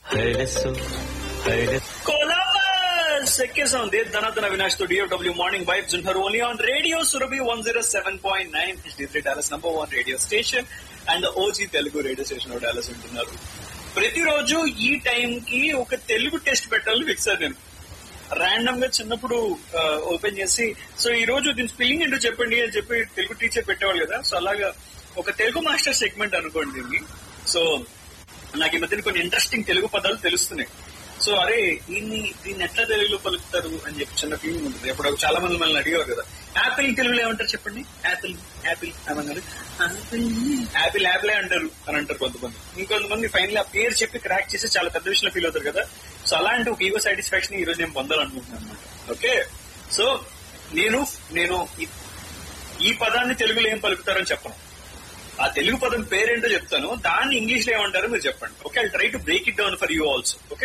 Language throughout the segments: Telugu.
హైలెస్సు హైలెస్ కొలంబస్ ఎక్కేసాం దే ధనధన వినాష్ తో డిఓడబ్ల్యూ మార్నింగ్ వైబ్స్ ఉంటారు only on radio Surabhi one zero seven point nine three Dallas number one radio station and OG Telugu radio station Dallas ఉంటున్నారు ప్రతిరోజు ఈ టైం కి ఒక తెలుగు టెస్ట్ పెట్టాలని ఫిక్స్ అయ్యాను నేను ర్యాండమ్ గా చిన్నప్పుడు ఓపెన్ చేసి సో ఈ రోజు దీని స్పెల్లింగ్ ఏంటో చెప్పండి అని చెప్పి తెలుగు టీచర్ పెట్టేవాళ్ళు కదా సో అలాగా ఒక తెలుగు మాస్టర్ సెగ్మెంట్ అనుకోండి దీన్ని సో నాకు ఈ మధ్యన కొన్ని ఇంట్రెస్టింగ్ తెలుగు పదాలు తెలుస్తున్నాయి సో అరే దీన్ని దీన్ని ఎట్లా తెలుగులో పలుకుతారు అని చెప్పి చిన్న ఫీలింగ్ ఉంటుంది అప్పుడు చాలా మంది మనల్ని అడిగేవారు కదా యాపిల్ తెలుగులో ఏమంటారు చెప్పండి యాపిల్ యాపిల్ ఏమన్నారు యాపిల్ యాపిల్ యాపిలే అంటారు అని అంటారు కొంతమంది ఇంకొంతమంది ఫైనల్ ఆ పేరు చెప్పి క్రాక్ చేసి చాలా పెద్ద విషయంలో ఫీల్ అవుతారు కదా సో అలాంటి ఒక ఈగో సాటిస్ఫాక్షన్ ఈ రోజు నేను పొందాలనుకుంటున్నాను అనమాట ఓకే సో నేను నేను ఈ- ఈ పదాన్ని తెలుగులో ఏం పలుకుతారని చెప్పను ఆ తెలుగు పదం పేరేంటో చెప్తాను దాన్ని ఇంగ్లీష్ లో ఏమంటారో మీరు చెప్పండి okay I try to break it down for you also okay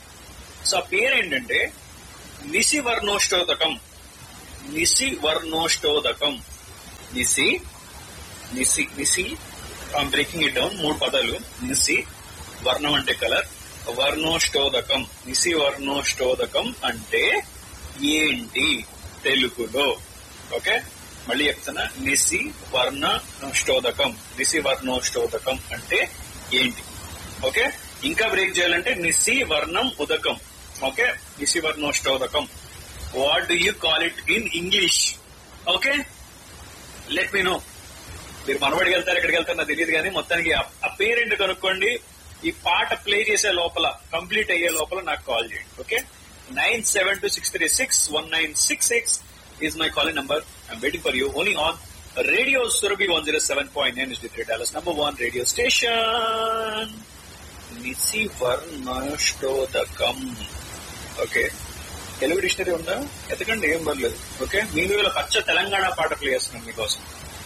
so ఆ పేరేంటంటే నిసి వర్ణోష్టోదకం నిసి వర్ణోష్టోదకం నిసి నిసి నిసి బ్రేకింగ్ ఇట్ డౌన్ మూడు పదాలు నిసి వర్ణం అంటే కలర్ వర్ణోష్టోదకం నిసి వర్ణోష్టోదకం అంటే ఏంటి తెలుగులో ఓకే మళ్ళీ చెప్తున్నా నిసి వర్ణోష్టోదకం నిసి వర్ణోష్టోదకం అంటే ఏంటి ఓకే ఇంకా బ్రేక్ చేయాలంటే నిసి వర్ణం ఉదకం ఓకే నిసి వర్ణోష్టోదకం what do you call it in English okay let me know మీరు మనబడికి వెళ్తారు ఎక్కడికి వెళ్తారు నాకు తెలియదు కానీ మొత్తానికి ఆ- ఆ పేరెంట్ కనుక్కోండి ఈ పాట ప్లే చేసే లోపల కంప్లీట్ అయ్యే లోపల నాకు కాల్ చేయండి okay nine seven two six three six one nine six six is my calling number I'm waiting for you only on radio Surabhi one zero seven point nine three Dallas number one radio station నిసి వర్ణోష్టోదకం ఓకే తెలుగు డిక్షనరీ ఉందా ఎతకండి ఏం పర్లేదు ఓకే మీ వీళ్ళ పచ్చ తెలంగాణ పాట ప్లే చేస్తున్నాను మీకోసం